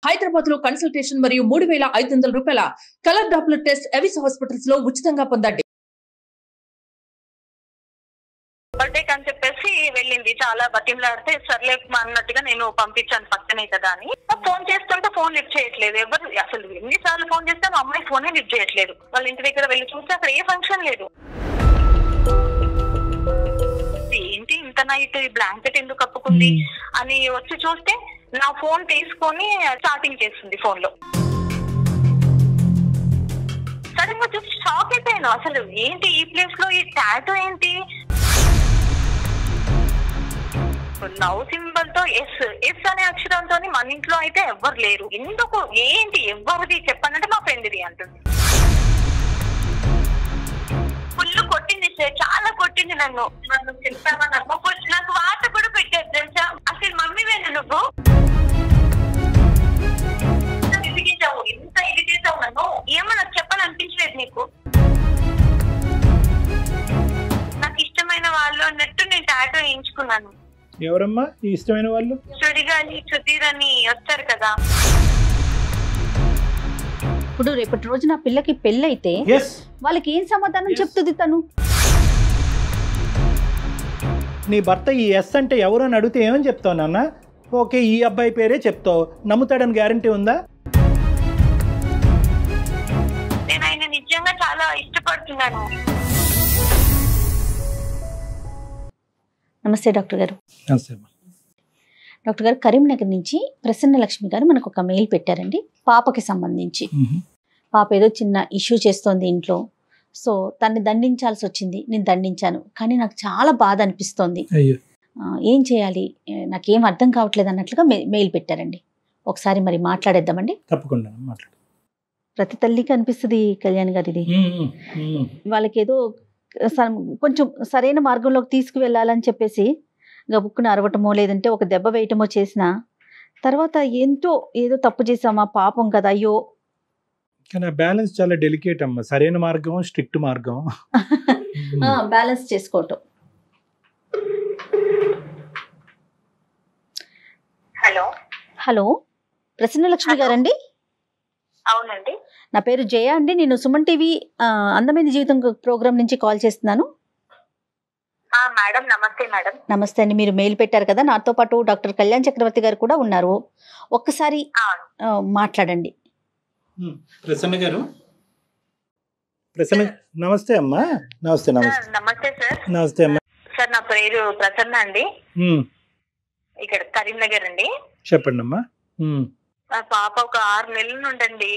హైదరాబాద్ లో కన్సల్టేషన్ మరియు మూడు వేల ఐదు వందల రూపాయల colour doppler test Avis hospitals లో ఉచితంగా పొందండి బర్త్డే అని చెప్పేసి వెళ్ళింది చాలా బతిమలాడితే సర్లే అన్నట్టుగా నేను పంపించాను పక్కనే కదా అని ఫోన్ చేస్తుంటే ఫోన్ లిఫ్ట్ చేయట్లేదు ఎవరు అసలు ఎన్నిసార్లు ఫోన్ చేస్తే మా అమ్మాయి ఫోనే లిఫ్ట్ చేయట్లేదు వాళ్ళ ఇంటి దగ్గర వెళ్ళి చూస్తే అక్కడ ఏ ఫంక్షన్ లేదు ఏంటి ఇంత నైట్ ఈ బ్లాంకెట్ ఎందుకు కప్పుకుంది అని వచ్చి చూస్తే నా ఫోన్ తీసుకొని చాటింగ్ చేస్తుంది ఫోన్ లో సడన్ గా చూసి షాక్ అయిపోయాను అసలు ఏంటి ఈ ప్లేస్ లో ఈ టాటో ఏంటి లవ్ సింబల్ తో ఎస్ ఎస్ అనే అక్షరంతో మన ఇంట్లో అయితే ఎవ్వరు లేరు ఎందుకు ఏంటి ఎవరిది చెప్పానంటే మా ఫ్రెండ్ది అంటుంది ఫుల్ కొట్టింది సార్ చాలా కొట్టింది నన్ను నన్ను చెప్పావా నాకు full- నాకు వాత కూడా పెట్టారు తెలుసా అసలు మమ్మీ వేను నువ్వు ఎంత విసిగించావు ఎంత ఇది చేసావు నన్ను ఏమో నాకు చెప్పాలనిపించలేదు నీకు నాకు ఇష్టమైన వాళ్ళు అన్నట్టు నేను టాటో వేయించుకున్నాను ఎవరమ్మా ఈ ఇష్టమైన వాళ్ళు సుడిగాలి సుధీర్ అని వచ్చారు కదా ఇప్పుడు రేపటి రోజున ఆ పిల్లకి పెళ్ళైతే ఎస్ వాళ్ళకి ఏం సమాధానం Yes. చెప్తుంది తను నీ భర్త ఈ ఎస్ అంటే ఎవరు అని అడిగితే ఏమని చెప్తావు నాన్న ఓకే ఈ అబ్బాయి పేరే చెప్తావు నమ్ముతాడని గ్యారంటీ ఉందా నేను ఆయన నిజంగా చాలా ఇష్టపడుతున్నాను నమస్తే డాక్టర్ గారు నమస్తే అమ్మా. డాక్టర్ గారు కరీంనగర్ నుంచి ప్రసన్న లక్ష్మి గారు మనకు ఒక మెయిల్ పెట్టారండి పాపకి సంబంధించి మ్మ్. పాప ఏదో చిన్న ఇష్యూ చేస్తోంది ఇంట్లో సో తన్ని దండించాల్సి వచ్చింది నేను దండించాను కానీ నాకు చాలా బాధ అనిపిస్తోంది అయ్యో ఆ, ఏం చేయాలి ఏ, నాకేం అర్థం కావట్లేదు అన్నట్లుగా మె- మెయిల్ పెట్టారండి ఒకసారి మరి మాట్లాడేద్దామండి తప్పకుండా మాట్లాడు ప్రతి తల్లికి అనిపిస్తుంది కళ్యాణ్ గారు ఇది మ్మ్. మ్మ్. వాళ్ళకి ఏదో స- కొంచెం సరైన మార్గంలోకి తీసుకువెళ్ళాలని చెప్పేసి గబుక్కున అరవటమో లేదంటే ఒక దెబ్బ వేయటమో చేసిన తర్వాత ఎంతో ఏదో తప్పు చేసామా పాపం కదా అయ్యో కానీ ఆ బ్యాలెన్స్ చాలా డెలికేట్ అమ్మా సరైన మార్గం స్ట్రిక్ట్ మార్గం బ్యాలెన్స్ చేసుకోవటం హలో హలో ప్రసన్నలక్ష్మి Hello. గారండి అవునండి నా పేరు జయ అండి నేను సుమన్ టీవీ ఆ, అందమైన జీవితం ప్రోగ్రామ్ నుంచి కాల్ చేస్తున్నాను ఆ మేడం నమస్తే మేడం నమస్తే అండి మీరు మెయిల్ పెట్టారు కదా నాతో పాటు డాక్టర్ కళ్యాణ్ చక్రవర్తి గారు కూడా ఉన్నారు ఒక్కసారి అవును ఆ, మాట్లాడండి ప్రసన్న గారు ప్రసన్న నమస్తే అమ్మా నమస్తే ఆ, నమస్తే నమస్తే సార్ నమస్తే అమ్మా సార్ నా పేరు ప్రసన్న అండి మ్మ్. ఇక్కడ కరీంనగర్ అండి చెప్పండి అమ్మా మ్మ్. మా పాప ఒక ఆరు నెలల నుండండి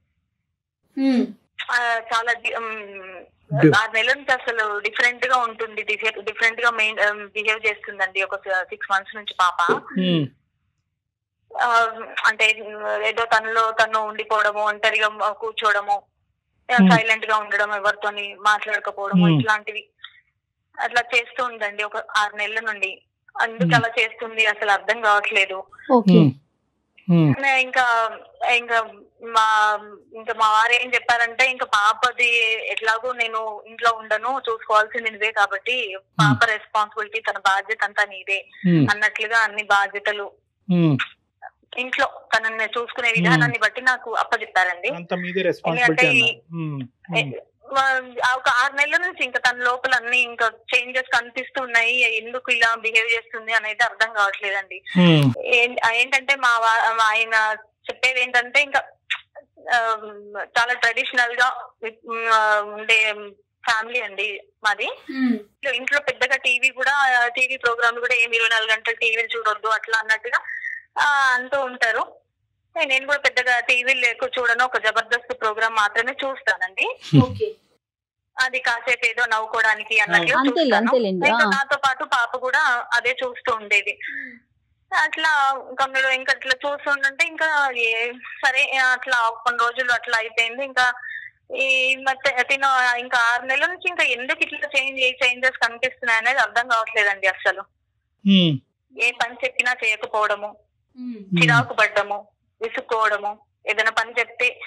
ఆ, చాలా డి- ఉమ్, డి- ఆరు నెలల నుంచి అసలు డిఫరెంట్ గా ఉంటుంది డిఫరెంట్ గా మెయిన్ బిహేవ్ చేస్తుందండి ఒక సిక్స్ మంత్స్ నుంచి పాప మ్మ్. ఆ, అంటే ఏదో తనలో తను ఉండిపోవడము ఒంటరిగా కూర్చోవడము Hmm. సైలెంట్ గా ఉండడం ఎవరితోని మాట్లాడకపోవడము Hmm. ఇట్లాంటివి అట్లా చేస్తూ ఉందండి ఒక ఆరు నెలల నుండి అందుకు Hmm. అలా చేస్తుంది అసలు అర్థం కావట్లేదు ఓకే మ్మ్. మ్మ్. నే ఇంకా ఇంకా మా ఇంకా మా వారు ఏం చెప్పారంటే ఇంకా పాపది ఎట్లాగో నేను ఇంట్లో ఉండను చూసుకోవాల్సింది నువ్వే కాబట్టి పాప రెస్పాన్సిబిలిటీ తన బాధ్యత అంతా నీదే మ్మ్. అన్నట్లుగా అన్ని బాధ్యతలు మ్మ్. ఇంట్లో తనని చూసుకునే విధానాన్ని బట్టి నాకు అప్పచెప్పారండి అంత మీదే రెస్పాన్సిబిలిటీ ఎందుకంటే ఈ- అన్నారు మ్మ్. ఏ, వా- ఆ ఒక ఆరు నెలల నుంచి ఇంకా తన లోపల అన్ని ఇంకా చేంజెస్ కనిపిస్తున్నాయి ఎందుకు ఇలా బిహేవ్ చేస్తుంది అనేది అర్థం కావట్లేదండి మ్మ్. ఏం- ఏంటంటే మా వా- మా ఆయన చెప్పేది ఏంటంటే ఇంకా ఆ, చాలా ట్రెడిషనల్ గా ఉమ్, ఆ, ఉండే ఫ్యామిలీ అండి మాది ఇంట్లో- ఇంట్లో పెద్దగా టీవీ కూడా టీవీ ప్రోగ్రామ్ కూడా ఏమి ఇరవై నాలుగు గంటలు టీవీలు చూడొద్దు అట్లా అన్నట్టుగా ఆ, అంటూ ఉంటారు నేను కూడా పెద్దగా టీవీలు ఎక్కువ చూడను ఒక జబర్దస్త్ ప్రోగ్రామ్ మాత్రమే చూస్తానండి ఓకే అది కాసేపు ఏదో నవ్వుకోవడానికి అన్నట్లు అంతేలే చూస్తాను అంతేలేండి ఇంకా ఆ. నాతో పాటు పాప కూడా అదే చూస్తూ ఉండేది అట్లా కొందరు ఇంకా అట్లా చూస్తుంటే ఇంకా ఏ- సరే అట్లా కొన్ని రోజులు అట్లా అయిపోయింది ఇంకా ఈ మధ్య తిన ఇంకా ఆరు నెలల నుంచి ఇంకా ఎందుకు ఇట్లా చేంజ్ ఏ చేంజెస్ కనిపిస్తున్నాయి అనేది అర్థం కావట్లేదండి అసలు మ్మ్. ఏ పని చెప్పినా చేయకపోవడము చిరాకు పడ్డము విసుక్కోవడము ఏదైనా పని చెప్తే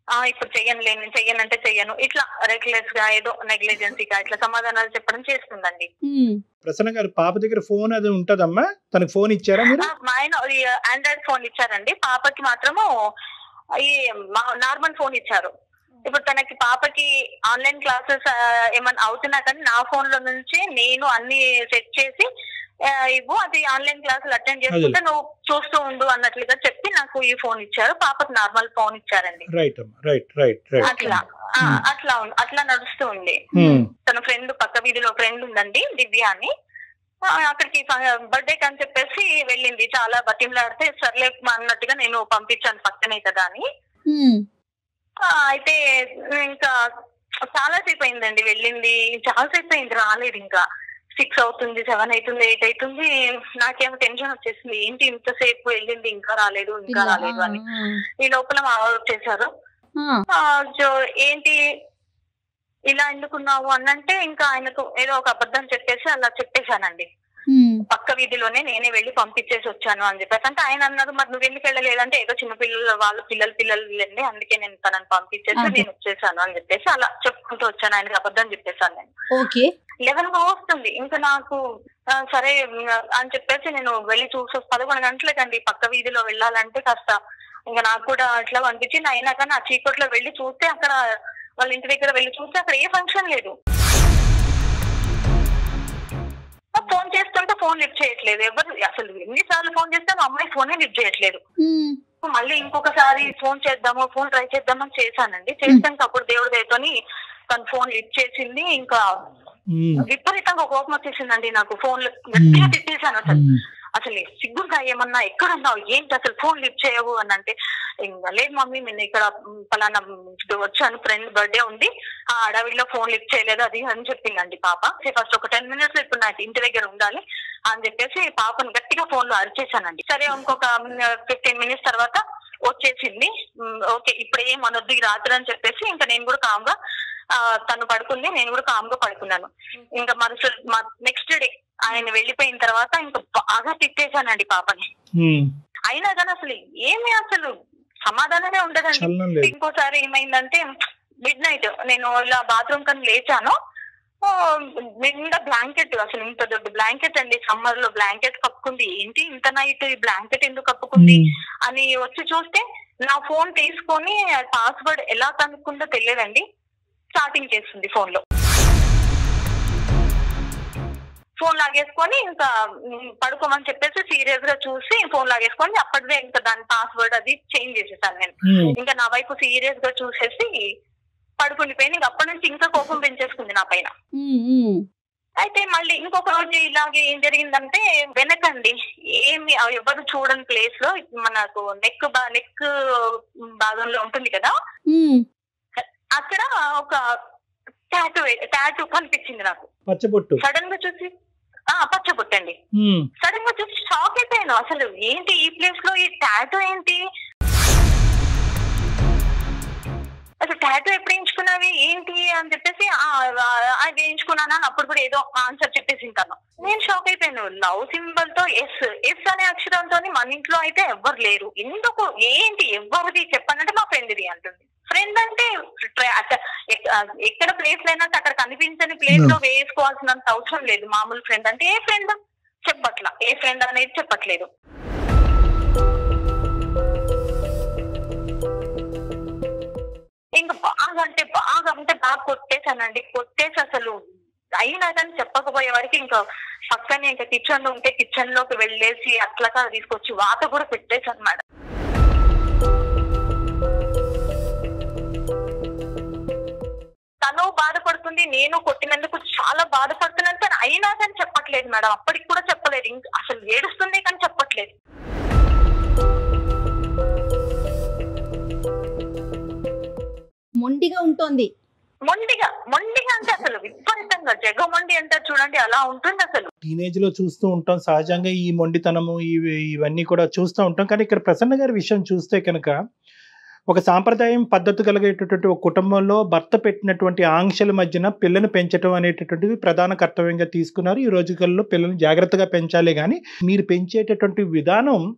ఆ ఇప్పుడు చెయ్యను నేను చెయ్యను అంటే చెయ్యను ఇట్లా రెగ్యులర్స్ గా ఏదో నెగ్లిజెన్సీగా ఇట్లా సమాధానాలు చెప్పడం చేస్తుందండి ఉమ్, ప్రసన్న గారు పాప దగ్గర ఫోన్ అది ఉంటదమ్మా తనకి ఫోన్ ఇచ్చారా మీరు ఆ, మా ఆయన ఆండ్రాయిడ్ ఫోన్ ఇచ్చారండి పాపకి మాత్రము ఈ నార్మల్ ఫోన్ ఇచ్చారు ఇప్పుడు తనకి పాపకి ఆన్లైన్ క్లాసెస్ ఏమన్నా అవుతున్నా కానీ నా ఫోన్ లో నుంచి నేను అన్ని సెట్ చేసి ఆ, ఇవ్వు అది ఆన్లైన్ క్లాసులు అటెండ్ చేసుకుంటే నువ్వు చూస్తూ ఉండు అన్నట్లుగా చెప్పి నాకు ఈ ఫోన్ ఇచ్చారు పాపకి నార్మల్ ఫోన్ ఇచ్చారండి రైట్ అమ్మా రైట్ రైట్ రైట్ అట్లా ఆ, Hmm. అట్లా ఉంది అట్లా నడుస్తూ ఉంది Hmm. తన ఫ్రెండ్ పక్క వీధిలో ఫ్రెండ్ ఉందండి దివ్య అని ఆ, అక్కడికి బర్త్డే అని చెప్పేసి వెళ్ళింది చాలా బతిమలాడితే సర్లే అన్నట్టుగా నేను పంపించాను పక్కనే కదా అని ఉమ్, ఆ, అయితే ఇంకా చాలా సేపు అయిందండి వెళ్ళింది చాలా సేపు అయింది రాలేదు ఇంకా సిక్స్ అవుతుంది సెవెన్ అవుతుంది ఎయిట్ అవుతుంది నాకేమో టెన్షన్ వచ్చేసింది ఏంటి ఇంతసేపు వెళ్ళింది ఇంకా రాలేదు ఇంకా పిల్ల, రాలేదు అని ఆ, ఈ లోపల మా వాళ్ళు వచ్చేసారు ఆ, ఆ, జో- ఏంటి ఇలా ఎందుకున్నావు అనంటే ఇంకా ఆయనకు ఏదో ఒక అబద్ధం చెప్పేసి అలా చెప్పేశానండి ఉమ్, పక్క వీధిలోనే నేనే వెళ్ళి పంపించేసి వచ్చాను అని చెప్పేసి అంటే ఆయన అన్నారు మరి నువ్వు ఎందుకు వెళ్ళలేదంటే ఏదో చిన్న పిల్లలు వాళ్ళ పిల్లలు పిల్లలు వెళ్ళండి అందుకే నేను తనని పంపించేసి అదే. నేను వచ్చేసాను అని చెప్పేసి అలా చెప్పుకుంటూ వచ్చాను ఆయనకి అబద్ధం చెప్పేశాను నేను ఓకే లెవెన్ వస్తుంది ఇంకా నాకు ఆ, సరే ఉమ్, అని చెప్పేసి నేను వెళ్ళి చూసి పదకొండు గంటలకండి పక్క వీధిలో వెళ్ళాలంటే కాస్త ఇంకా నాకు కూడా అట్లా అనిపించింది అయినా కానీ ఆ చీకట్లో వెళ్ళి చూస్తే అక్కడ వాళ్ళ ఇంటి దగ్గర వెళ్ళి చూస్తే అక్కడ ఏ ఫంక్షన్ లేదు ఫోన్ చేస్తుంటే ఫోన్ లిఫ్ట్ చేయట్లేదు ఎవరు అసలు ఎన్నిసార్లు ఫోన్ చేస్తే మా అమ్మాయి ఫోనే లిఫ్ట్ చేయట్లేదు ఉమ్, మళ్ళీ ఇంకొకసారి ఫోన్ చేద్దాము ఫోన్ ట్రై చేద్దామని చేశానండి చేస్తే ఇంకా అప్పుడు దేవుడి దయతోని తను ఫోన్ లిఫ్ట్ చేసింది ఇంకా Hmm. విపరీతంగా కోపం వచ్చేసిందండి నాకు ఫోన్ గట్టిగా తిట్టేశాను అసలు Hmm. అసలు సిగ్గుగా ఏమన్నా ఎక్కడ ఉన్నావు ఏంటి అసలు ఫోన్ లిఫ్ట్ చేయవు అని అంటే ఇంకా లేదు మమ్మీ నేను ఇక్కడ మ్, పలానా మ్, వచ్చాను ఫ్రెండ్ బర్త్డే ఉంది ఆ అడవిలో ఫోన్ లిఫ్ట్ చేయలేదు అది అని చెప్పిందండి పాప ఫస్ట్ ఒక టెన్ మినిట్స్ ఇప్పుడు నాకు ఇంటి దగ్గర ఉండాలి అని చెప్పేసి పాపను గట్టిగా ఫోన్ లో అరిచేశానండి సరే ఇంకొక ఫిఫ్టీన్ మినిట్స్ తర్వాత వచ్చేసింది మ్, ఓకే ఇప్పుడు ఏం అనొద్దు ఈ రాత్రి అని చెప్పేసి ఇంకా నేను కూడా కామ్గా ఆ, తను పడుకుంది నేను కూడా కామ్గా పడుకున్నాను ఇంకా మరుసటి నెక్స్ట్ డే ఆయన వెళ్ళిపోయిన తర్వాత ఇంకా బాగా తిట్టేశానండి పాపని Hmm. అయినా కానీ అసలు ఏమి అసలు సమాధానమే ఉండదండి చలనం లేదు ఇంకోసారి ఏమైందంటే మిడ్ నైట్ నేను ఇలా బాత్రూమ్ కని లేచాను ఆ, నిండా బ్లాంకెట్ అసలు ఇంత దొడ్డ బ్లాంకెట్ అండి సమ్మర్ లో బ్లాంకెట్ కప్పుకుంది ఏంటి ఇంత నైట్ ఈ బ్లాంకెట్ ఎందుకు కప్పుకుంది Hmm. అని వచ్చి చూస్తే నా ఫోన్ తీసుకొని పాస్వర్డ్ ఎలా కనుక్కుందో తెలియదండి స్టార్టింగ్ చేస్తుంది ఫోన్ లో ఫోన్ లాగేసుకొని ఇంకా మ్, పడుకోమని చెప్పేసి సీరియస్ గా చూసి ఫోన్ లాగేసుకొని అప్పటిదే ఇంకా దాని పాస్వర్డ్ అది చేంజ్ చేసేసాను నేను Hmm. ఇంకా నా వైపు సీరియస్ గా చూసేసి పడుకుండిపోయింది ఇంకా అప్పటి నుంచి ఇంకా కోపం పెంచేసుకుంది నా పైన ఉమ్, ఉమ్, అయితే మళ్ళీ ఇంకొక రోజు ఇలాగే ఏం జరిగిందంటే వెనకండి ఏమి ఎవరు చూడని ప్లేస్ లో మనకు నెక్ బా నెక్ భాగంలో ఉంటుంది కదా ఉమ్, అక్కడ ఒక టాటూ టాటూ కనిపించింది నాకు పచ్చబొట్టు సడన్ గా చూసి ఆ పచ్చబొట్టండి Hmm. సడన్ గా చూసి షాక్ అయిపోయాను అసలు ఏంటి ఈ ప్లేస్ లో ఈ టాటూ ఏంటి అసలు టాటూ ఎప్పుడు వేయించుకున్నావి ఏంటి అని చెప్పేసి "ఆ, ఆ, అది వేయించుకున్నాను అని అప్పుడు కూడా ఏదో ఆన్సర్ చెప్పేసి ఉంటాను నేను షాక్ అయిపోయాను లవ్ సింబల్ తో ఎస్ ఎస్ అనే అక్షరంతో మన ఇంట్లో అయితే ఎవ్వరు లేరు ఎందుకు ఏంటి ఎవరిది చెప్పానంటే మా ఫ్రెండ్ది అంటుంది ఫ్రెండ్ అంటే ట్ర- అట్ట- ఎక్- ఆ, ఎక్కడ ప్లేస్ లేనంటే అక్కడ కనిపించని ప్లేస్ లో వేసుకోవాల్సినంత అవసరం లేదు మామూలు ఫ్రెండ్ అంటే ఏ ఫ్రెండ్ చెప్పట్లా ఏ ఫ్రెండ్ అనేది చెప్పట్లేదు ఇంకా బాగా అంటే బాగా అంటే బాగా కొట్టేశానండి కొట్టేసి అసలు అయినా కానీ చెప్పకపోయే వరకు ఇంకా పక్కనే ఇంకా కిచెన్ లో ఉంటే కిచెన్ లోకి వెళ్ళేసి అట్లగా తీసుకొచ్చి వాత కూడా పెట్టేశాను మేడం తను బాధపడుతుంది నేను కొట్టినందుకు చాలా బాధపడుతున్నాను కానీ అయినా కానీ చెప్పట్లేదు మేడం అప్పటికి కూడా చెప్పలేదు ఇంకా అసలు ఏడుస్తుంది కానీ చెప్పట్లేదు మొండిగా ఉంటుంది మొండిగా మొండిగా అంటే అసలు విపరీతంగా జగమొండి అంటారు చూడండి అలా ఉంటుంది అసలు టీనేజ్ లో చూస్తూ ఉంటాం సహజంగా ఈ మొండితనము ఇవి ఇవన్నీ కూడా చూస్తూ ఉంటాం కానీ ఇక్కడ ప్రసన్న గారి విషయం చూస్తే కనుక ఒక సాంప్రదాయం పద్ధతి కలిగేటటువంటి ఒక కుటుంబంలో భర్త పెట్టినటువంటి ఆంక్షల మధ్యన పిల్లని పెంచడం అనేటటువంటిది ప్రధాన కర్తవ్యంగా తీసుకున్నారు ఈ రోజుల్లో పిల్లల్ని జాగ్రత్తగా పెంచాలి కానీ మీరు పెంచేటటువంటి విధానం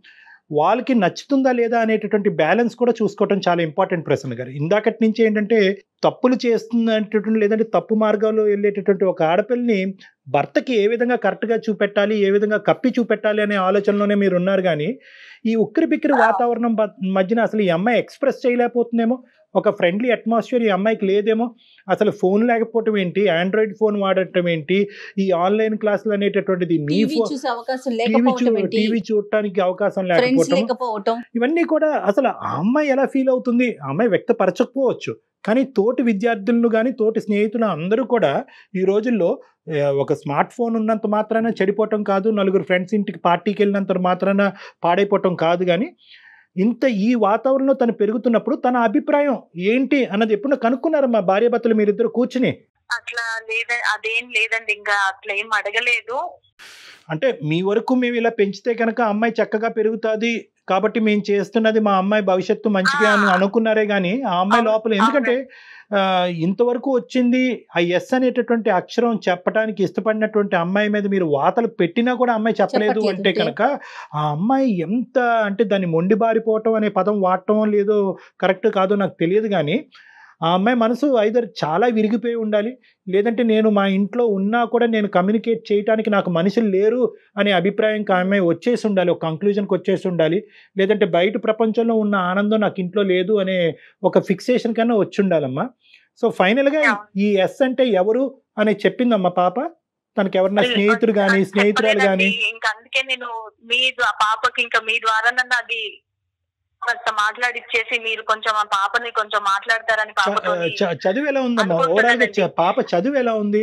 వాళ్ళకి నచ్చుతుందా లేదా అనేటటువంటి బ్యాలెన్స్ కూడా చూసుకోవటం చాలా ఇంపార్టెంట్ ప్రశ్న గారు ఇందాకటి నుంచి ఏంటంటే తప్పులు చేస్తున్నటువంటి లేదంటే తప్పు మార్గాల్లో వెళ్ళేటటువంటి ఒక ఆడపిల్లని భర్తకి ఏ విధంగా కరెక్ట్గా చూపెట్టాలి ఏ విధంగా కప్పి చూపెట్టాలి అనే ఆలోచనలోనే మీరు ఉన్నారు కానీ ఈ ఉక్కిరి బిక్కిరి వాతావరణం బ- మధ్యన అసలు ఈ అమ్మాయి ఎక్స్ప్రెస్ చేయలేకపోతుందేమో ఒక ఫ్రెండ్లీ అట్మాస్ఫియర్ ఈ అమ్మాయికి లేదేమో అసలు ఫోన్ లేకపోవటం ఏంటి ఆండ్రాయిడ్ ఫోన్ వాడటం ఏంటి ఈ ఆన్లైన్ క్లాసులు అనేటటువంటిది మీ టీవీ ఫోన్ చూసే అవకాశం టీవీ లేకపోవటం ఏంటి టీవీ చూడటానికి అవకాశం ఫ్రెండ్స్ లేకపోవటం లేకపోవటం ఇవన్నీ కూడా అసలు ఆ అమ్మాయి ఎలా ఫీల్ అవుతుంది ఆ అమ్మాయి వ్యక్తపరచకపోవచ్చు కానీ తోటి విద్యార్థులను కానీ తోటి స్నేహితులు అందరూ కూడా ఈ రోజుల్లో ఆ, ఒక స్మార్ట్ ఫోన్ ఉన్నంత మాత్రాన చెడిపోవటం కాదు నలుగురు ఫ్రెండ్స్ ఇంటికి పార్టీకి వెళ్ళినంత మాత్రాన పాడైపోవటం కాదు కానీ ఇంత ఈ వాతావరణంలో తను పెరుగుతున్నప్పుడు తన అభిప్రాయం ఏంటి అన్నది ఎప్పుడు కనుక్కున్నారు మా భార్య భర్తలు మీరిద్దరు కూర్చుని అట్లా లేద అదేం లేదండి ఇంకా అట్లా ఏం అడగలేదు అంటే మీ వరకు మేము ఇలా పెంచితే కనుక అమ్మాయి చక్కగా పెరుగుతుంది కాబట్టి మేము చేస్తున్నది మా అమ్మాయి భవిష్యత్తు మంచిగా అని ఆ. అనుకున్నారే కానీ ఆ అమ్మాయి అవును, లోపల ఎందుకంటే ఆ, ఇంతవరకు వచ్చింది ఆ ఎస్ అనేటటువంటి అక్షరం చెప్పడానికి ఇష్టపడినటువంటి అమ్మాయి మీద మీరు వాతలు పెట్టినా కూడా అమ్మాయి చెప్పలేదు చెప్పట్లేదు అంటే అంటే. కనుక ఆ అమ్మాయి ఎంత అంటే దాన్ని మొండిబారిపోవటం అనే పదం వాడటం లేదో కరెక్ట్ కాదో నాకు తెలియదు కానీ ఆ అమ్మాయి మనసు ఐదర్ చాలా విరిగిపోయి ఉండాలి లేదంటే నేను మా ఇంట్లో ఉన్నా కూడా నేను కమ్యూనికేట్ చేయడానికి నాకు మనుషులు లేరు అనే అభిప్రాయంకి ఆ అమ్మాయి వచ్చేసి ఉండాలి ఒక కంక్లూజన్కి వచ్చేసి ఉండాలి లేదంటే బయట ప్రపంచంలో ఉన్న ఆనందం నాకు ఇంట్లో లేదు అనే ఒక ఫిక్సేషన్ కన్నా వచ్చి ఉండాలమ్మా సో ఫైనల్గా ఈ ఎస్ అంటే ఎవరు అని చెప్పిందమ్మా పాప తనకి ఎవరన్నా స్నేహితుడు కానీ స్నేహితురాలు కానీ చెప్పలేదండి. ఇంకా అందుకే నేను మీ ద్వా- పాపకి ఇంకా మీ ద్వారా నన్ను అది కొంత మాట్లాడిచ్చేసి మీరు కొంచెం ఆ పాపని కొంచెం మాట్లాడతారని పాపతో చదువు ఎలా ఉందమ్మా అనుకుంటున్నానండి. ఓవరాల్ గా చ- పాప చదువు ఎలా ఉంది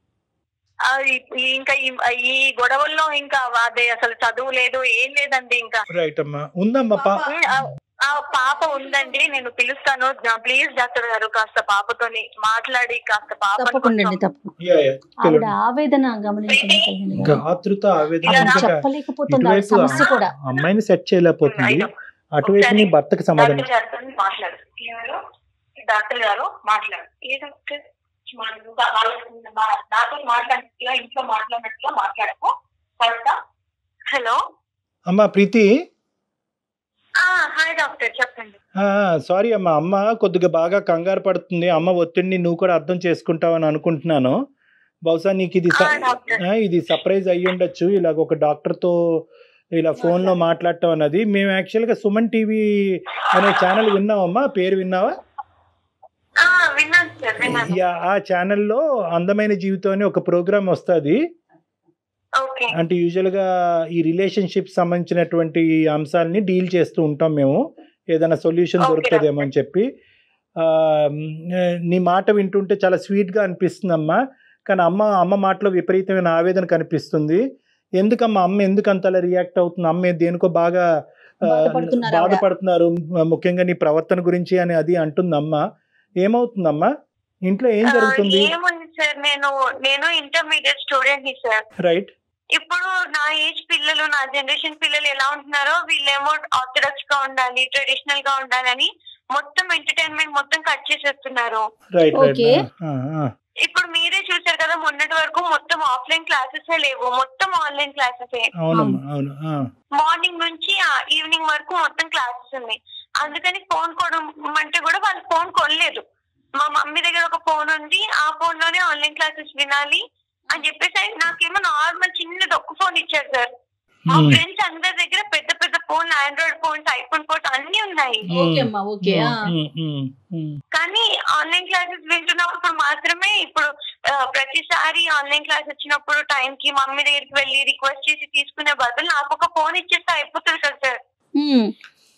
ఇంకా ఈ- ఈ గొడవల్లో ఇంకా అదే అసలు చదువు లేదు ఏం లేదండి ఇంకా రైట్ అమ్మా ఉందమ్మా పా ఆ, ఆ పాప ఉందండి నేను పిలుస్తాను ప్లీజ్ డాక్టర్ గారు కాస్త పాపతోని మాట్లాడి కాస్త పాప తప్పకుండా అండి తప్ప యా, యా, ఆవిడ తెలియదు. ఆవేదన గమనించండి కళ్యాణ్ గారు. ఆతృత ఆవేదన ఆవిడ ఎందుకంటే చెప్పలేకపోతుంది ఆవిడ ఇటువైపు సమస్య కూడా అమ్మాయిని సెట్ చేయలేకపోతుంది అటువైపు నీ భర్తకి సమాధానం డాక్టర్ గారితో మాట్లాడు ఎవరు? డాక్టర్ గారు మాట్లాడు ఏ డాక్టర్ మా- వాళ్ళ- మా- నాతో మాట్లాడినట్టుగా ఇంట్లో మాట్లాడినట్టుగా మాట్లాడకు కరెక్టా హలో అమ్మా ప్రీతి హాయ్ డాక్టర్ చెప్పండి సారీ అమ్మా అమ్మ కొద్దిగా బాగా కంగారు పడుతుంది అమ్మ ఒత్తిడిని నువ్వు కూడా అర్థం చేసుకుంటావని అనుకుంటున్నాను బహుశా నీకు ఇది స- ఆ, డాక్టర్. ఆ, ఇది సర్ప్రైజ్ అయ్యి ఉండొచ్చు ఇలాగ ఒక డాక్టర్తో ఇలా ఫోన్లో మాట్లాడటం అన్నది మేము యాక్చువల్గా సుమన్ టీవీ అనే ఛానల్ విన్నామమ్మా పేరు విన్నావా ఆ, విన్నాను సార్ విన్నాను యా, ఆ ఛానల్లో అందమైన జీవితం అని ఒక ప్రోగ్రామ్ వస్తుంది ఓకే అంటే యూజువల్గా ఈ రిలేషన్షిప్ సంబంధించినటువంటి అంశాలని డీల్ చేస్తూ ఉంటాం మేము ఏదైనా సొల్యూషన్ Okay, దొరుకుతుందేమో అని చెప్పి ఆ, నీ మాట వింటుంటే చాలా స్వీట్గా అనిపిస్తుంది అమ్మా కానీ అమ్మ అమ్మ మాటలో విపరీతమైన ఆవేదన కనిపిస్తుంది ఎందుకమ్మా అమ్మ ఎందుకు అంతలా రియాక్ట్ అవుతుంది అమ్మ దేనికో బాగా ఆ, బాధపడుతున్నారు ఆవిడ. బాధపడుతున్నారు ముఖ్యంగా నీ ప్రవర్తన గురించి అని అది అంటుంది అమ్మ ఏమవుతుందమ్మా ఇంట్లో ఏం ఆ, జరుగుతుంది ఏముంది సార్ నేను నేను ఇంటర్మీడియట్ స్టూడెంట్ ని సార్ రైట్ ఇప్పుడు నా ఏజ్ పిల్లలు నా జనరేషన్ పిల్లలు ఎలా ఉంటున్నారో వీళ్ళేమో ఆర్థడాక్స్ గా ఉండాలి ట్రెడిషనల్ గా ఉండాలని మొత్తం ఎంటర్టైన్మెంట్ మొత్తం కట్ చేసేస్తున్నారు రైట్ రైట్ Okay. ఇప్పుడు మీరే చూసారు కదా మొన్నటి వరకు మొత్తం ఆఫ్లైన్ క్లాసెస్ లేవు మొత్తం ఆన్లైన్ క్లాసెస్ అవునమ్మా అవును ఆ. మార్నింగ్ నుంచి ఈవినింగ్ వరకు మొత్తం క్లాసెస్ ఉన్నాయి అందుకని ఫోన్ కొనమంటే కూడా వాళ్ళు ఫోన్ కొనలేదు మా మమ్మీ దగ్గర ఒక ఫోన్ ఉంది ఆ ఫోన్ లోనే ఆన్లైన్ క్లాసెస్ వినాలి అని చెప్పేసి నాకేమో నార్మల్ చిన్నది ఒక్క ఫోన్ ఇచ్చారు సార్ మా Hmm. ఫ్రెండ్స్ అందరి దగ్గర పెద్ద పెద్ద phone android phones iPhone phones అన్ని ఉన్నాయి ఓకే అమ్మా ఓకే ఆ. ఉమ్, ఉమ్, ఉమ్. కానీ ఆన్లైన్ క్లాసెస్ వింటున్నప్పుడు మాత్రమే ఇప్పుడు ఆ, ప్రతిసారి ఆన్లైన్ క్లాస్ వచ్చినప్పుడు టైం కి మమ్మీ దగ్గరికి వెళ్ళి రిక్వెస్ట్ చేసి తీసుకునే బదులు నాకు ఒక ఫోన్ ఇచ్చేస్తే అయిపోతుంది కదా సార్ ఉమ్.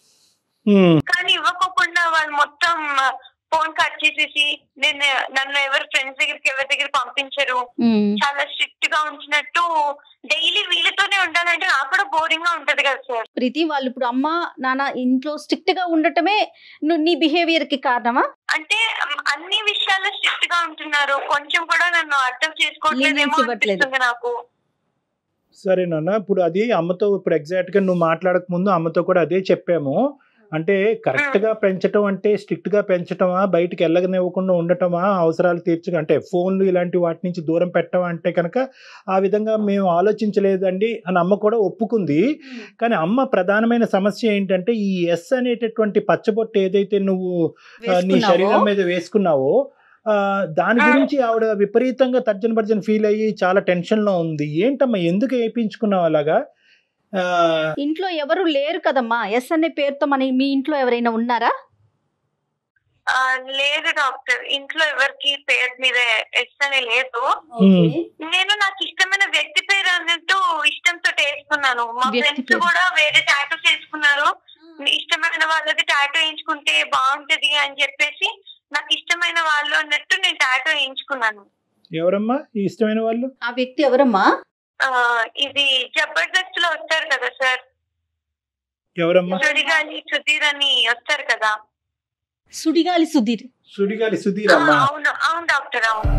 ఉమ్, కానీ ఇవ్వకోకుండా వాళ్ళు మొత్తం ఫోన్ కట్ చేసేసి నేను నన్ను ఎవరు ఫ్రెండ్స్ దగ్గరికి ఎవరి దగ్గర పంపించరు ఉమ్. చాలా స్ట్రిక్ట్ గా ఉంచినట్టు డైలీ వీళ్ళతోనే ఉండాలంటే నాకు కూడా బోరింగ్ గా ఉంటది కదా సార్ ప్రీతి వాళ్ళు ఇప్పుడు అమ్మ నాన్న ఇంట్లో స్ట్రిక్ట్ గా ఉండటమే నువ్వు నీ బిహేవియర్ కి కారణమా అంటే ఉమ్, అన్ని విషయాల్లో స్ట్రిక్ట్ గా ఉంటున్నారు కొంచెం కూడా నన్ను అర్థం చేసుకోవట్లేదేమో Lenience ఇవ్వట్లేదు. అనిపిస్తుంది నాకు సరే నాన్న ఇప్పుడు అది అమ్మతో ఇప్పుడు ఎగ్జాక్ట్ గా నువ్వు మాట్లాడక ముందు అమ్మతో కూడా అదే చెప్పాము అంటే కరెక్ట్ గా పెంచటం అంటే స్ట్రిక్ట్ గా పెంచటమా బయటికి వెళ్ళగనివ్వకుండా ఉండటమా అవసరాలు తీర్చగా అంటే ఫోన్లు ఇలాంటి వాటి నుంచి దూరం పెట్టమా అంటే కనుక ఆ విధంగా మేము ఆలోచించలేదండి అని అమ్మ కూడా ఒప్పుకుంది కానీ అమ్మ ప్రధానమైన సమస్య ఏంటంటే ఈ ఎస్ అనేటటువంటి పచ్చబొట్టు ఏదైతే నువ్వు ఆ, నీ వేసుకున్నావో? శరీరం మీద వేసుకున్నావో ఆ, దాని గురించి ఆవిడ విపరీతంగా తర్జన భర్జన ఫీల్ అయ్యి చాలా టెన్షన్ లో ఉంది ఏంటమ్మా ఎందుకు వేయించుకున్నావు అలాగా ఆ, ఇంట్లో ఎవరు లేరు కదమ్మా ఎస్ అనే పేరుతో మన మీ ఇంట్లో ఎవరైనా ఉన్నారా ఆ, లేదు డాక్టర్ ఇంట్లో ఎవరికి పేరు మీద ఎస్ అని లేదు Hmm. నేను నాకు ఇష్టమైన వ్యక్తి పేరు అన్నట్టు ఇష్టంతో వేసుకున్నాను మా వ్యక్తి ఫ్రెండ్స్ పేరు. కూడా వేరే టాటూస్ వేసుకున్నారు ఇష్టమైన వాళ్ళది టాటూ వేయించుకుంటే బాగుంటది అని చెప్పేసి నాకు ఇష్టమైన వాళ్ళు అన్నట్టు నేను టాటూ వేయించుకున్నాను ఎవరమ్మా ఈ ఇష్టమైన వాళ్ళు ఆ వ్యక్తి ఎవరమ్మా ఆ, ఇది జబర్దస్త్ లో వస్తారు కదా సార్ ఎవరమ్మా సుడిగాలి సుధీర్ అని వస్తారు కదా సుడిగాలి సుధీర్ సుడిగాలి సుధీర్ ఆ, అమ్మా అవును అవును డాక్టర్ అవును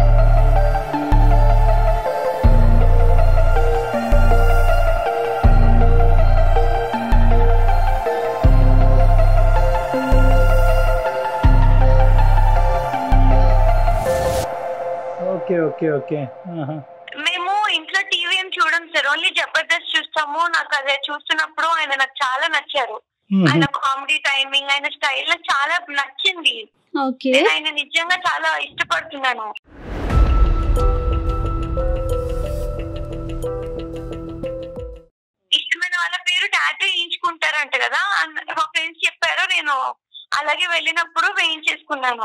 ఓకే ఓకే ఓకే ఆహా. మేము ఇంట్లో టీవీ ఏం చూడం సార్ ఓన్లీ జబర్దస్త్ చూస్తాము నాకు అదే చూస్తున్నప్పుడు ఆయన నాకు చాలా నచ్చారు మ్మ్. ఆయన కామెడీ టైమింగ్ ఆయన స్టైల్ నాకు చాలా నచ్చింది ఓకే నేను ఆయన నిజంగా చాలా ఇష్టపడుతున్నాను ఇష్టమైన వాళ్ళ పేరు టాటూ వేయించుకుంటారంట కదా అన్న- మా ఫ్రెండ్స్ చెప్పారు నేను అలాగే వెళ్ళినప్పుడు వేయించేసుకున్నాను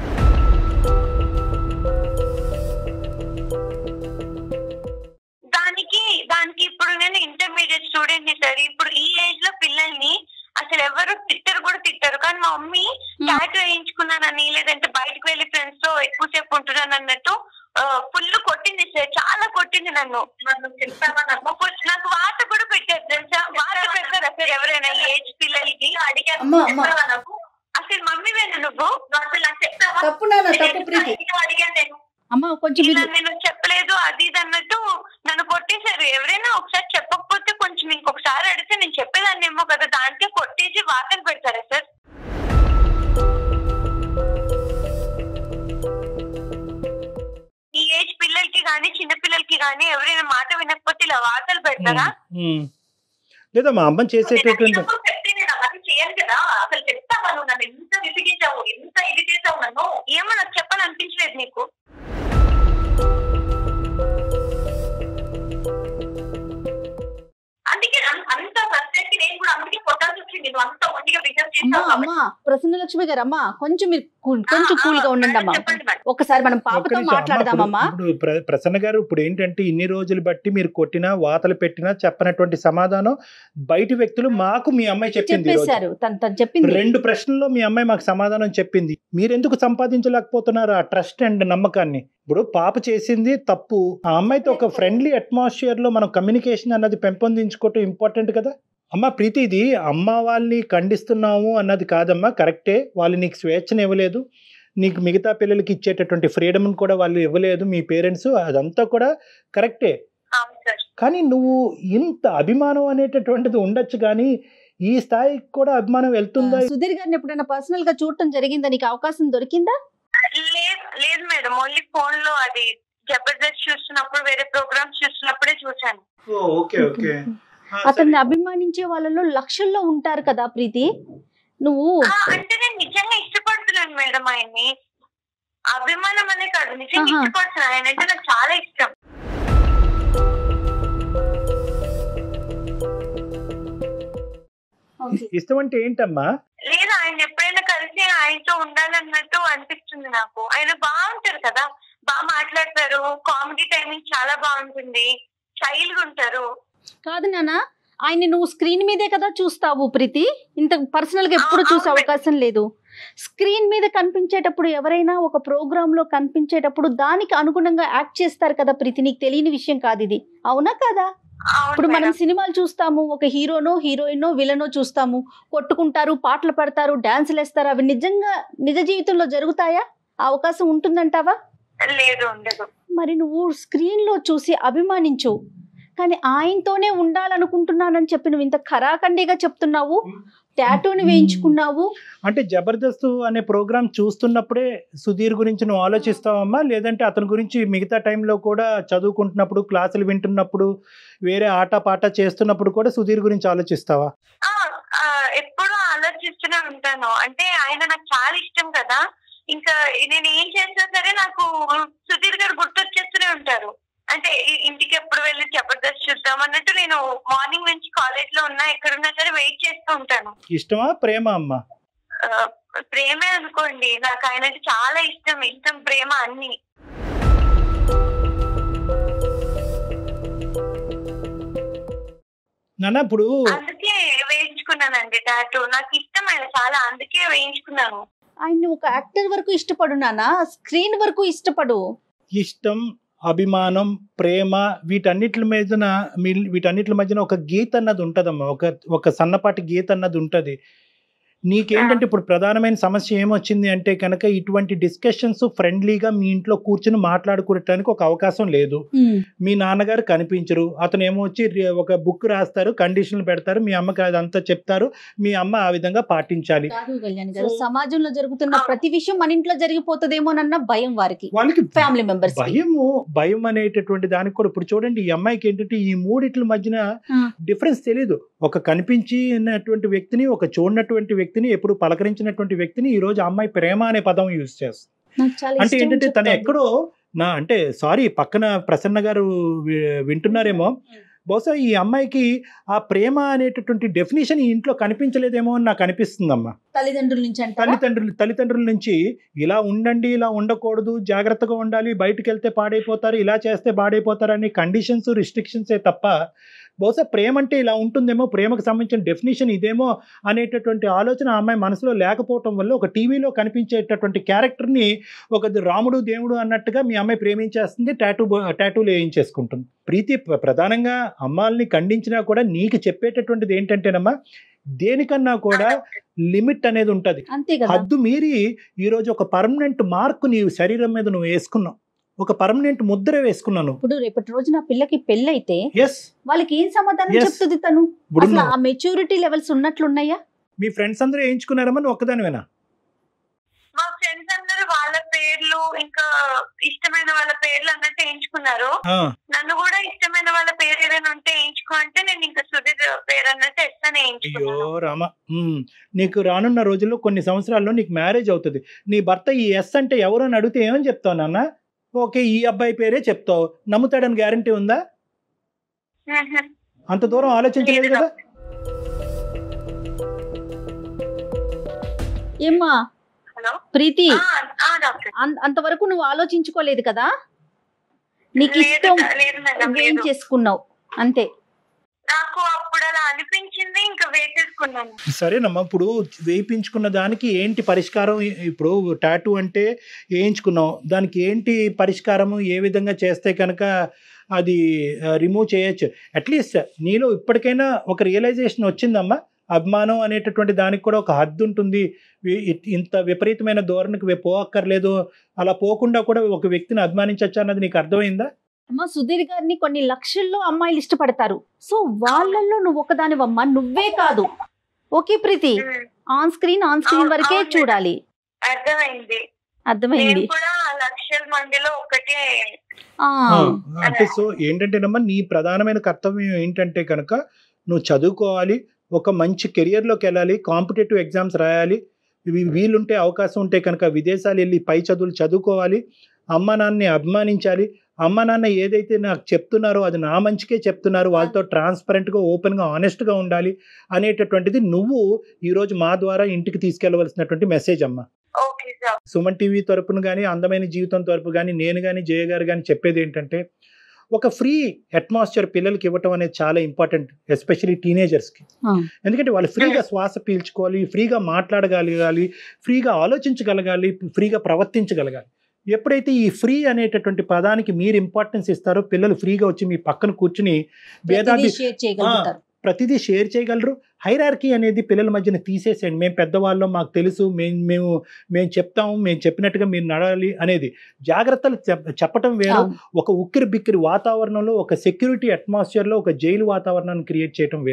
దానికి దానికి ఇప్పుడు నేను ఇంటర్మీడియట్ స్టూడెంట్ ని సార్ ఇప్పుడు ఈ ఏజ్ లో పిల్లల్ని అసలు ఎవరు తిట్టరు కూడా తిట్టరు కానీ మా మమ్మీ టాటూ వేయించుకున్నానని లేదంటే బయటకు వెళ్ళి ఫ్రెండ్స్ తో ఎక్కువసేపు ఉంటున్నాను అన్నట్టు ఫుల్ కొట్టింది సార్ చాలా కొట్టింది నన్ను నన్ను చెప్తావా నాకు ఫుల్- నాకు వాత కూడా పెట్టారు తెలుసా వాత పెడతారా సార్ ఎవరైనా ఈ ఏజ్ పిల్లలకి అడిగారు అమ్మా, అమ్మా. చెప్తావా నాకు అసలు మమ్మీవేనా నువ్వు నువ్వు అసలు నాకు చెప్తావా తప్పు నాన్న నేను తప్పు ప్రీతి ఎందుకు అడిగాను నేను అమ్మా కొంచెం ఇలా మీరు నేను చెప్పలేదు అది ఇది అన్నట్టు నన్ను కొట్టేశారు ఎవరైనా ఒకసారి చెప్పకపోతే కొంచెం ఇంకొకసారి అడిగితే నేను చెప్పేదాన్ని ఏమో కదా దానికే కొట్టేసి వాతలు పెడతారా సార్ ఈ ఏజ్ పిల్లలకి గానీ చిన్న పిల్లలకి గానీ ఎవరైనా మాట వినకపోతే ఇలా వాతలు పెడతారా మ్మ్. లేదా మా అమ్మ చేసేటటువంటి నేను చెప్తే నేను అవన్నీ చేయను కదా అసలు చెప్తావా నువ్వు నన్ను ఎంత విసిగించావు ఎంత ఇది చేసావు నన్ను ఏమో నాకు చెప్పాలనిపించలేదు నీకు అందుకే అన్- అంత ఫ్రస్ట్రేట్ నేను కూడా అందుకే కొట్టాల్సి వచ్చింది నువ్వు అంత ఒంటిగా బిహేవ్ అమ్మా చేసావు అమ్మా ప్రసన్న లక్ష్మి గారు అమ్మా కొంచెం మీరు కూ- కొంచెం కూల్ గా ఉండండి అమ్మా చెప్పండి మేడం ఒకసారి మనం ఒక్క పాపతో నిమిషం, అమ్మ, మాట్లాడదామమ్మా ఇప్పుడు- ఇప్పుడు ప్ర- ప్రసన్న గారు ఇప్పుడు ఏంటంటే ఇన్ని రోజులు బట్టి మీరు కొట్టినా వాతలు పెట్టినా చెప్పనటువంటి సమాధానం బయటి వ్యక్తులు మాకు మీ అమ్మాయి చెప్పింది ఈ రోజు. చెప్పేశారు తను తను చెప్పింది రెండు ప్రశ్నల్లో మీ అమ్మాయి మాకు సమాధానం చెప్పింది మీరెందుకు సంపాదించలేకపోతున్నారు ఆ ట్రస్ట్ అండ్ నమ్మకాన్ని ఇప్పుడు పాప చేసింది తప్పు ఆ అమ్మాయితో ఒక ఫ్రెండ్లీ అట్మాస్ఫియర్ లో మనం కమ్యూనికేషన్ అన్నది పెంపొందించుకోవటం ఇంపార్టెంట్ కదా అమ్మ ప్రీతి ఇది అమ్మ వాళ్ళని ఖండిస్తున్నాము అన్నది కాదమ్మా కరెక్టే వాళ్ళు నీకు స్వేచ్ఛను ఇవ్వలేదు నీకు మిగతా పిల్లలకి ఇచ్చేటటువంటి ఫ్రీడమ్ కూడా వాళ్ళు ఇవ్వలేదు మీ పేరెంట్స్ అదంతా కూడా కరెక్టే అవును సార్ కానీ నువ్వు ఇంత అభిమానం అనేటటువంటిది ఉండొచ్చు కానీ ఈ స్థాయికి కూడా అభిమానం వెళ్తుందా సుధీర్ గారిని ఎప్పుడైనా పర్సనల్ గా చూడటం జరిగిందా నీకు అవకాశం దొరికిందా లేదు లేదు మేడం ఓన్లీ ఫోన్ లో అది జబర్దస్త్ చూస్తున్నప్పుడు వేరే ప్రోగ్రామ్స్ చూస్తున్నప్పుడే చూసాను ఓకే ఓకే అతన్ని అభిమానించే వాళ్ళలో లక్షల్లో ఉంటారు కదా ప్రీతి నువ్వు ఆ, అంటే నేను నిజంగా ఇష్టపడుతున్నాను మేడం ఆయన్ని అభిమానం అనే కాదు నిజంగా ఆహా. ఇష్టపడుతున్నాను ఆయన అంటే నాకు చాలా ఇష్టం ఇష్టం అంటే ఏంటమ్మా లేదు ఆయన ఎప్పుడైనా కలిసి ఆయనతో ఉండాలన్నట్టు అనిపిస్తుంది నాకు ఆయన బాగుంటారు కదా బాగా మాట్లాడతారు కామెడీ టైమింగ్ చాలా బాగుంటుంది స్టైల్ గా ఉంటారు కాదు నాన్న ఆయన నువ్వు స్క్రీన్ మీదే కదా చూస్తావు ప్రీతి ఇంత పర్సనల్ గా ఎప్పుడు ఆ, చూసే అవును. అవకాశం లేదు స్క్రీన్ మీద కనిపించేటప్పుడు ఎవరైనా ఒక ప్రోగ్రామ్ లో కనిపించేటప్పుడు దానికి అనుగుణంగా యాక్ట్ చేస్తారు కదా ప్రీతి నీకు తెలియని విషయం కాదు ఇది అవునా కదా అవును ఇప్పుడు మనం మేడం. సినిమాలు చూస్తాము ఒక హీరోనో హీరోయినో విలనో చూస్తాము కొట్టుకుంటారు పాటలు పాడతారు డాన్సులు వేస్తారు అవి నిజంగా నిజ జీవితంలో జరుగుతాయా ఆ అవకాశం ఉంటుందంటావా లేదు ఉండదు మరి నువ్వు స్క్రీన్ లో చూసి అభిమానించు కానీ ఆయనతోనే ఉండాలనుకుంటున్నానని చెప్పి నువ్వు ఇంత ఖరాఖండిగా చెప్తున్నావు టాటూని వేయించుకున్నావు అంటే జబర్దస్త్ అనే ప్రోగ్రామ్ చూస్తున్నప్పుడే సుధీర్ గురించి నువ్వు ఆలోచిస్తావమ్మా లేదంటే అతని గురించి మిగతా టైంలో కూడా చదువుకుంటున్నప్పుడు క్లాసులు వింటున్నప్పుడు వేరే ఆట పాట చేస్తున్నప్పుడు కూడా సుధీర్ గురించి ఆలోచిస్తావా ఆ, ఆ, ఎప్పుడూ ఆలోచిస్తూనే ఉంటాను అంటే ఆయన నాకు చాలా ఇష్టం కదా ఇంకా నేను ఏం చేసినా సరే నాకు సుధీర్ గారు గుర్తొచ్చేస్తూనే ఉంటారు అంటే ఈ- ఇంటికి ఎప్పుడు వెళ్ళి జబర్దస్త్ చూద్దాం అన్నట్టు నేను మార్నింగ్ నుంచి కాలేజ్ లో ఉన్నా ఎక్కడున్నా సరే వెయిట్ చేస్తూ ఉంటాను ఇష్టమా ప్రేమ అమ్మా ఆ, ప్రేమే అనుకోండి నాకు ఆయన అంటే చాలా ఇష్టం ఇష్టం ప్రేమ అన్ని నాన్న ఇప్పుడు అందుకే వేయించుకున్నానండి టాటూ నాకు ఇష్టం ఆయన చాలా అందుకే వేయించుకున్నాను ఆయన్ని ఒక యాక్టర్ వరకు ఇష్టపడు నానా స్క్రీన్ వరకు ఇష్టపడు ఇష్టం అభిమానం ప్రేమ వీటన్నిటి మధ్యన మీ- వీటన్నిటి మధ్యన ఒక గీత అన్నది ఉంటదమ్మా ఒక ఒక సన్నపాటి గీత అన్నది ఉంటది నీకేంటంటే ఇప్పుడు ప్రధానమైన సమస్య ఏమొచ్చింది అంటే కనుక ఇటువంటి డిస్కషన్స్ ఫ్రెండ్లీగా మీ ఇంట్లో కూర్చుని మాట్లాడుకోవటానికి ఒక అవకాశం లేదు మీ నాన్నగారు కనిపించరు అతను ఏమో వచ్చి రి- ఒక బుక్ రాస్తారు కండిషన్లు పెడతారు మీ అమ్మకి అదంతా చెప్తారు మీ అమ్మ ఆ విధంగా పాటించాలి కాదు కళ్యాణ్ గారు So- సమాజంలో జరుగుతున్న ప్రతి విషయం మన ఇంట్లో జరిగిపోతుందేమోనన్న భయం వారికి వాళ్ళకి ఫ్యామిలీ మెంబర్స్ భయము భయం అనేటటువంటి దానికి కూడా ఇప్పుడు చూడండి ఈ అమ్మాయికి ఏంటంటే ఈ మూడిట్ల మధ్యన ఆ. డిఫరెన్స్ తెలియదు ఒక కనిపించినటువంటి వ్యక్తిని ఒక చూడనటువంటి వ్యక్తిని ఎప్పుడు పలకరించినటువంటి వ్యక్తిని ఈ రోజు ఆ అమ్మాయి ప్రేమ అనే పదం యూజ్ చేస్తుంది నాకు చాలా అంటే ఇష్టం ఏంటంటే తను చెప్తాను. ఎక్కడో నా అంటే సారీ పక్కన ప్రసన్న గారు వి- వింటున్నారేమో బహుశా ఈ అమ్మాయికి ఆ ప్రేమ అనేటటువంటి డెఫినేషన్ ఈ ఇంట్లో కనిపించలేదేమో అని నాకు అనిపిస్తుందమ్మా తల్లిదండ్రుల నుంచి అంటారా తల్లిదండ్రులు తల్లిదండ్రుల నుంచి ఇలా ఉండండి ఇలా ఉండకూడదు జాగ్రత్తగా ఉండాలి బయటికి వెళ్తే పాడైపోతారు ఇలా చేస్తే పాడైపోతారు అనే కండిషన్స్ రిస్ట్రిక్షన్సే తప్ప బహుశా ప్రేమ అంటే ఇలా ఉంటుందేమో ప్రేమకు సంబంధించిన డెఫినేషన్ ఇదేమో అనేటటువంటి ఆలోచన ఆ అమ్మాయి మనసులో లేకపోవటం వల్ల ఒక టీవీలో కనిపించేటటువంటి క్యారెక్టర్ని ఒక రాముడు దేవుడు అన్నట్టుగా మీ అమ్మాయి ప్రేమించేస్తుంది టాటూ టాటూలు వేయించేసుకుంటుంది ప్రీతి ప్ర- ప్రధానంగా అమ్మాల్ని ఖండించినా కూడా నీకు చెప్పేటటువంటిది ఏంటంటేనమ్మా దేనికన్నా కూడా లిమిట్ అనేది ఉంటుంది అంతే కదా హద్దు మీరి ఈరోజు ఒక పర్మనెంట్ మార్క్ నీ శరీరం మీద నువ్వు వేసుకున్నావు ఒక పర్మనెంట్ ముద్ర వేసుకున్నాను ఇప్పుడు రేపటి రోజు నా పిల్లకి పెళ్ళైతే ఎస్ వాళ్ళకి ఏం సమాధానం Yes. చెప్తుంది తను ఇప్పుడు అసలు నువ్వు- ఆ మెచ్యూరిటీ లెవెల్స్ ఉన్నట్లున్నాయా మీ ఫ్రెండ్స్ అందరూ వేయించుకున్నారమ్మా నువ్వు ఒక్కదానివేనా మా ఫ్రెండ్స్ అందరూ వాళ్ళ పేర్లు ఇంకా ఇష్టమైన వాళ్ళ పేర్లు అన్నట్టు ఎంచుకున్నారు ఆ, నన్ను కూడా ఇష్టమైన వాళ్ళ పేరు ఏదైనా ఉంటే ఎంచుకో అంటే నేను ఇంకా సుధీర్ పేరు అన్నట్టు ఎస్తానే అయ్యో ఎంచుకున్నాను రామ ఉమ్, నీకు రానున్న రోజుల్లో కొన్ని సంవత్సరాల్లో నీకు మ్యారేజ్ అవుతుంది నీ భర్త ఈ ఎస్ అంటే ఎవరు అని అడిగితే ఏమని చెప్తావు నాన్న ఓకే ఈ అబ్బాయి పేరే చెప్తావు నమ్ముతాడని గ్యారంటీ ఉందా అంత దూరం ఆలోచించలేదు కదా ఏమ్మా హలో ప్రీతి డాక్టర్ అం- అంతవరకు నువ్వు ఆలోచించుకోలేదు కదా నీకు లేదు ఇష్టం లేదు మేడం ఏం లేదు చేసుకున్నావు అంతే నాకు అప్పుడు అలా అనిపించింది ఇంకా వేసేసుకున్నాను సరేనమ్మా ఇప్పుడు వేయించుకున్న దానికి ఏంటి పరిష్కారం ఇప్పుడు టాటూ అంటే వేయించుకున్నాం దానికి ఏంటి పరిష్కారము ఏ విధంగా చేస్తే కనుక అది రిమూవ్ చేయొచ్చు అట్లీస్ట్ నీలో ఇప్పటికైనా ఒక రియలైజేషన్ వచ్చిందమ్మా అభిమానం అనేటటువంటి దానికి కూడా ఒక హద్దు ఉంటుంది వి- ఇ- ఇంత విపరీతమైన ధోరణికి వే- పోక్కర్లేదు అలా పోకుండా కూడా ఒక వ్యక్తిని అభిమానించవచ్చు అన్నది నీకు అర్థమైందా అమ్మ సుధీర్ గారిని కొన్ని లక్షల్లో అమ్మాయిలు ఇష్టపడతారు సో వాళ్ళల్లో నువ్వు ఒకదానివమ్మా నువ్వే కాదు okay Preethi um, on screen on screen అవును, వరకే అవును. చూడాలి అర్థమైంది అర్థమైంది నేను కూడా లక్షల మందిలో ఒకటే ఆ, ఆ, అంటే సో ఏంటంటేనమ్మా నీ ప్రధానమైన కర్తవ్యం ఏంటంటే కనుక నువ్వు చదువుకోవాలి ఒక మంచి కెరియర్లోకి వెళ్ళాలి కాంపిటేటివ్ ఎగ్జామ్స్ రాయాలి ఇవి వీలుంటే అవకాశం ఉంటే కనుక విదేశాలు వెళ్ళి పై చదువులు చదువుకోవాలి అమ్మ నాన్నని అభిమానించాలి అమ్మ నాన్న ఏదైతే నాకు చెప్తున్నారో అది నా మంచికే చెప్తున్నారు వాళ్ళతో ట్రాన్స్పరెంట్గా ఓపెన్గా ఆనెస్ట్గా ఉండాలి అనేటటువంటిది నువ్వు ఈరోజు మా ద్వారా ఇంటికి తీసుకెళ్ళవలసినటువంటి మెసేజ్ అమ్మ ఓకే సార్ సుమన్ టీవీ తరపున కానీ అందమైన జీవితం తరపు కానీ నేను కానీ జయ గారు కానీ చెప్పేది ఏంటంటే ఒక ఫ్రీ అట్మాస్ఫియర్ పిల్లలకి ఇవ్వటం అనేది చాలా ఇంపార్టెంట్ ఎస్పెషలీ టీనేజర్స్కి ఆ. ఎందుకంటే వాళ్ళు ఫ్రీగా శ్వాస పీల్చుకోవాలి ఫ్రీగా మాట్లాడగలగాలి ఫ్రీగా ఆలోచించగలగాలి ఫ్రీగా ప్రవర్తించగలగాలి ఎప్పుడైతే ఈ ఫ్రీ అనేటటువంటి పదానికి మీరు ఇంపార్టెన్స్ ఇస్తారో పిల్లలు ఫ్రీగా వచ్చి మీ పక్కన కూర్చుని భేదాభి ప్రతిదీ షేర్ చేయగలుగుతారు ప్రతిదీ షేర్ చేయగలరు హైరార్కీ అనేది పిల్లల మధ్యన తీసేసేయండి మేము పెద్దవాళ్ళం మాకు తెలుసు మేము మేము మేము చెప్తాము మేము చెప్పినట్టుగా మీరు నడాలి అనేది జాగ్రత్తలు చెప్- చెప్పటం వేరు అవును. ఒక ఉక్కిరి బిక్కిరి వాతావరణంలో ఒక సెక్యూరిటీ అట్మాస్ఫియర్లో ఒక జైలు వాతావరణాన్ని క్రియేట్ చేయటం వేరు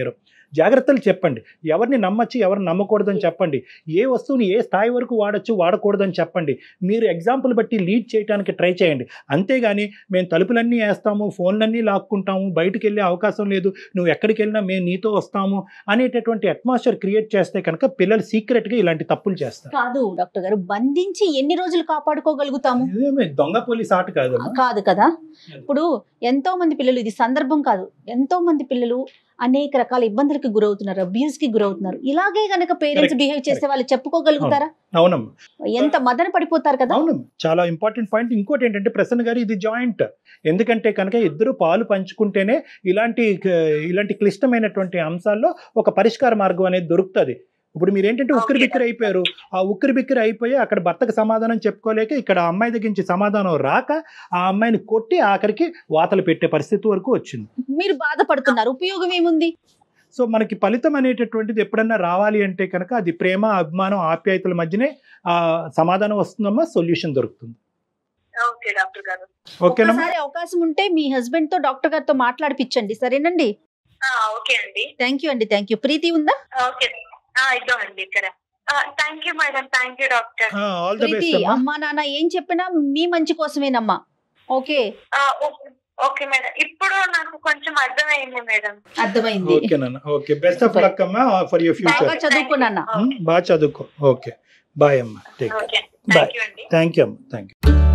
జాగ్రత్తలు చెప్పండి ఎవరిని నమ్మచ్చు ఎవరిని నమ్మకూడదని చెప్పండి ఏ వస్తువుని ఏ స్థాయి వరకు వాడచ్చు వాడకూడదని చెప్పండి మీరు ఎగ్జాంపుల్ బట్టి లీడ్ చేయడానికి ట్రై చేయండి అంతేగాని మేము తలుపులన్నీ వేస్తాము ఫోన్లన్నీ లాక్కుంటాము బయటికి వెళ్ళే అవకాశం లేదు నువ్వు ఎక్కడికి వెళ్ళినా మేము నీతో వస్తాము అనేటటువంటి అట్మాస్ఫియర్ క్రియేట్ చేస్తే కనుక పిల్లలు సీక్రెట్గా ఇలాంటి తప్పులు చేస్తారు కాదు డాక్టర్ గారు బంధించి ఎన్ని రోజులు కాపాడుకోగలుగుతాము ఇదేమి దొంగ పోలీస్ ఆట కాదమ్మా కాదు కదా ఇప్పుడు ఎంతో మంది పిల్లలు ఇది సందర్భం కాదు ఎంతో మంది పిల్లలు అనేక రకాల ఇబ్బందులకు గురవుతున్నారు అబ్యూస్ కి గురవుతున్నారు ఇలాగే గనక పేరెంట్స్ Correct, బిహేవ్ చేస్తే వాళ్ళు చెప్పుకోగలుగుతారా అవునమ్మా ఎంత మదన పడిపోతారు కదా అవును చాలా ఇంపార్టెంట్ పాయింట్ ఇంకోటి ఏంటంటే ప్రసన్న గారు ఇది జాయింట్ ఎందుకంటే కనుక ఇద్దరు పాలు పంచుకుంటేనే ఇలాంటి ఇలాంటి క్లిష్టమైనటువంటి అంశాల్లో ఒక పరిష్కార మార్గం అనేది దొరుకుతుంది ఇప్పుడు మీరు ఏంటంటే ఉక్కిరి బిక్కిరి అయిపోయారు ఆ ఉక్కిరి బిక్కిరి అయిపోయి అక్కడ భర్తకు సమాధానం చెప్పుకోలేక ఇక్కడ ఆ అమ్మాయి దగ్గర నుంచి సమాధానం రాక ఆ అమ్మాయిని కొట్టి ఆఖరికి వాతలు పెట్టే పరిస్థితి వరకు వచ్చింది మీరు బాధపడుతున్నారు ఉపయోగం ఏముంది సో మనకి ఫలితం అనేటటువంటిది ఎప్పుడన్నా రావాలి అంటే కనుక అది ప్రేమ అభిమానం ఆప్యాయతల మధ్యనే ఆ సమాధానం వస్తుందమ్మా సొల్యూషన్ దొరుకుతుంది ఓకే డాక్టర్ గారు ఓకేనమ్మా ఒకసారి అవకాశం ఉంటే మీ హస్బెండ్ తో డాక్టర్ గారితో మాట్లాడిపించండి సరేనండి ఆ, ఓకే అండి థ్యాంక్ యూ అండి థ్యాంక్ యూ ప్రీతి ఉందా ఓకే ఆ, ఇదో అండి ఇక్కడ thank you madam thank you doctor all the Preethi best అమ్మా అమ్మా నాన్న ఏం చెప్పినా మీ మంచి కోసమేనమ్మా ఓకే ఆ, ఓకే ఓకే మేడం ఇప్పుడు నాకు కొంచెం అర్థమైంది మేడం అర్థమైంది ఓకే నాన్న ఓకే బెస్ట్ ఆఫ్ లక్ అమ్మా ఫర్ యువర్ బాగా ఫ్యూచర్ చదువుకున్నానా ఓకే బాగా చదువుకో ఓకే బాయ్ అమ్మా take okay Bye. Thank you అండి థ్యాంక్ యూ అమ్మా థ్యాంక్ యూ